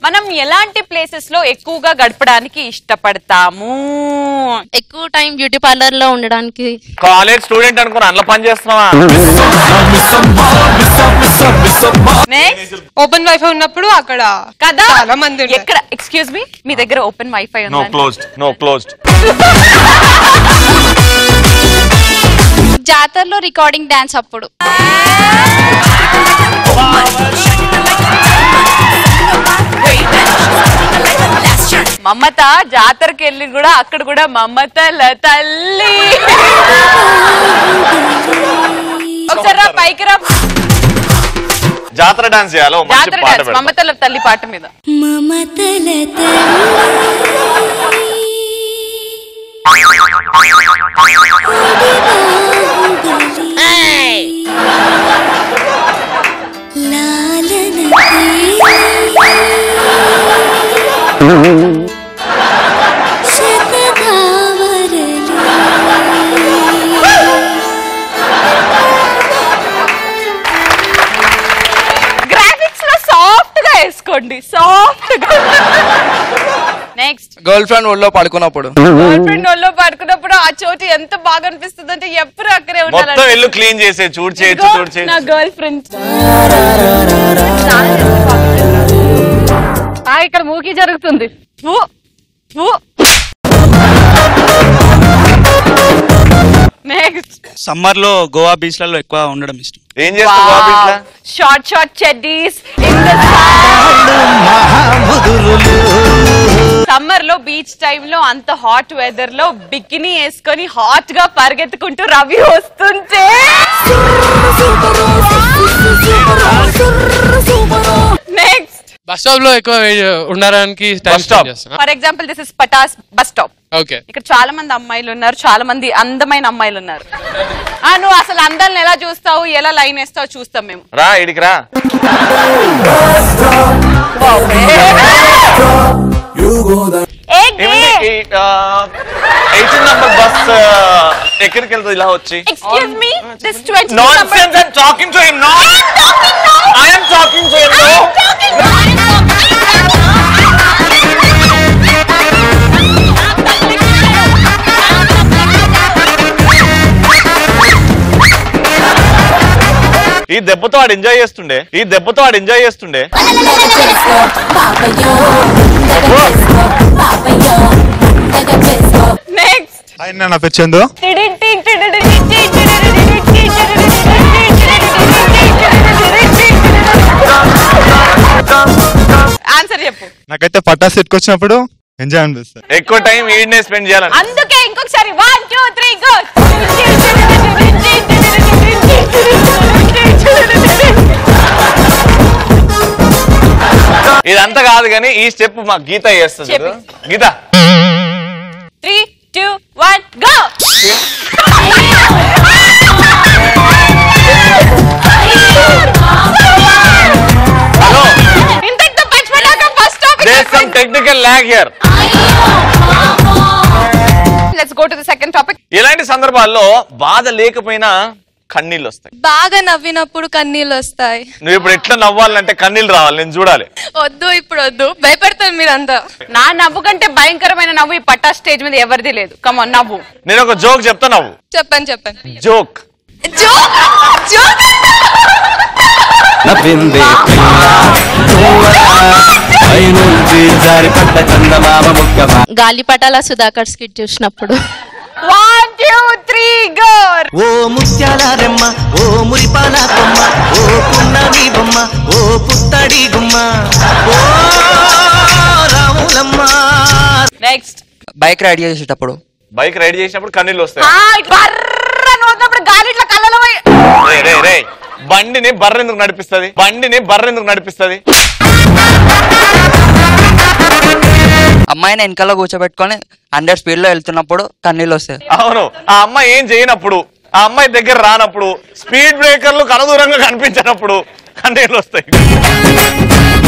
మనం ఎలాంటి ప్లేసెస్ లో ఎక్కువగా గడపడానికి ఇష్టపడతాము ఎక్కువ టైం బ్యూటీ పార్లర్ లో ఉండడానికి కాలేజ్ స్టూడెంట్ అనుకుని అందులో పని చేస్తున్నావా నెక్స్ట్ ఓపెన్ వైఫై ఉన్నప్పుడు అక్కడ కదా చాలా మంది ఉంటారు. ఎక్కడ ఎక్స్క్యూజ్ మీ మీ దగ్గర ఓపెన్ వైఫై నో ఉందా క్లోజ్డ్ నో క్లోజ్డ్ జాతరలో రికార్డింగ్ డాన్స్ అప్పుడు మమత జాతరకి వెళ్ళి కూడా అక్కడ కూడా మమతల తల్లి ఒకసారి రా పైకి రా జాతర డాన్స్ చేయాలో మంచి జాతర పాట డాన్స్ పెడతా. మమతల తల్లి పాట మీద మమతల గ్రాఫిక్స్ లో సాఫ్ట్ గా వేసుకోండి సాఫ్ట్ గా నెక్స్ట్ గర్ల్ ఫ్రెండ్ ఒళ్ళో పడుకున్నప్పుడు గర్ల్ ఫ్రెండ్ ఒళ్ళో పడుకున్నప్పుడు ఆ చోటు ఎంత బాగా అనిపిస్తుంది అంటే ఎప్పుడు అక్కడే మొత్తం ఉండాలి ఇల్లు క్లీన్ చేసే చూడు చేయొచ్చు చూడు నా చేయొచ్చు గర్ల్ ఫ్రెండ్ ఇక్కడ మూకీ జరుగుతుంది ఫు, ఫు. నెక్స్ట్ సమ్మర్ లో గోవా బీచ్లలో ఎక్కువ ఉండడం ఇష్టం ఏం చేస్తావు బాబు ఇట్లా షార్ట్ షార్ట్ చెడ్డీస్ సమ్మర్ లో బీచ్ టైమ్ లో అంత హాట్ వెదర్ లో బికినీ వేసుకొని హాట్ గా పరిగెత్తుకుంటూ రవి వస్తుంటే నెక్స్ట్ బస్ స్టాప్ లో ఎక్కువ వే- ఉండడానికి టైం Bus stop. స్పెండ్ చేస్తాను for example this is Patas bus stop okay ఇక్కడ చాలా మంది అమ్మాయిలు ఉన్నారు చాలా మంది అందమైన అమ్మాయిలు ఉన్నారు ఆ నువ్వు అసలు అందాలను ఎలా చూస్తావు ఎలా లైన్ వేస్తావు చూస్తాం మేము రా ఇడికి రా ఏమండి ఎయిటీన్ నంబర్ బస్ ఎక్కడికి వెళ్తుంది ఇలా వచ్చి excuse me this twenty nonsense I'm talking to him no I am talking to him no ఈ దెబ్బతో వాడు ఎంజాయ్ చేస్తుండే ఈ దెబ్బతో వాడు ఎంజాయ్ చేస్తుండే నెక్స్ట్ ఆయన నా పేరు చందు ఆన్సర్ చెప్పు నాకైతే పటాస్ ఎట్టుకొచ్చినప్పుడు ఎంజాయ్ అనిపిస్తుంది ఎక్కువ టైం ఈడనే స్పెండ్ చేయాలని అందుకే ఇంకొకసారి వన్ టూ త్రీ గో ఇదంతా కాదు కానీ ఈ స్టెప్ మా గీత చేస్తుంది చెప్పు. Geeta three two one go hello ఇంతటితో పంచిపెట్టాక first topic there some technical lag here let's go to the second topic ఇలాంటి సందర్భాల్లో బాధ లేకపోయినా కన్నీళ్ళు వస్తాయి బాగా నవ్వినప్పుడు కన్నీళ్ళు వస్తాయి నువ్వు ఇప్పుడు ఎట్లా నవ్వాలంటే కన్నీళ్ళు రావాలి నేను చూడాలి వద్దు ఇప్పుడు వద్దు భయపడతారు మీరంతా నా నవ్వు కంటే భయంకరమైన నవ్వు ఈ పట్టా స్టేజ్ మీద ఎవరిది లేదు కమాన్ నవ్వు నేను ఒక జోక్ చెప్తా నవ్వు చెప్పండి చెప్పండి జోక్ జోక్ జోక్ నవ్వింది పైనుంచి జారిపడ్డ చందమామ ముక్కమా గాలిపటాల సుధాకర్ స్కిట్ చూసినప్పుడు వన్ టూ త్రీ గో ఓ ముత్యాల రెమ్మ ఓ మురిపాల కొమ్మ ఓ పున్నమి బొమ్మ ఓ పుత్తడి గుమ్మ ఓ రాములమ్మ నెక్స్ట్ బైక్ రైడ్ చేసేటప్పుడు బైక్ రైడ్ చేసినప్పుడు కన్నీళ్ళు వస్తాయి బర్రని వదినప్పుడు గాలి ఇట్లా కళ్ళలో పోయి రే రే రే బండిని బర్రెందుకు నడిపిస్తుంది బండిని బర్రెందుకు నడిపిస్తుంది అమ్మాయిని వెనకాల కూర్చోబెట్టుకొని హండ్రెడ్ స్పీడ్ లో వెళ్తున్నప్పుడు కన్నీళ్ళు వస్తాయి అవును ఆ అమ్మాయి ఏం చేయనప్పుడు ఆ అమ్మాయి దగ్గర రానప్పుడు స్పీడ్ బ్రేకర్లు కనదూరంగా కనిపించినప్పుడు కన్నీళ్ళు వస్తాయి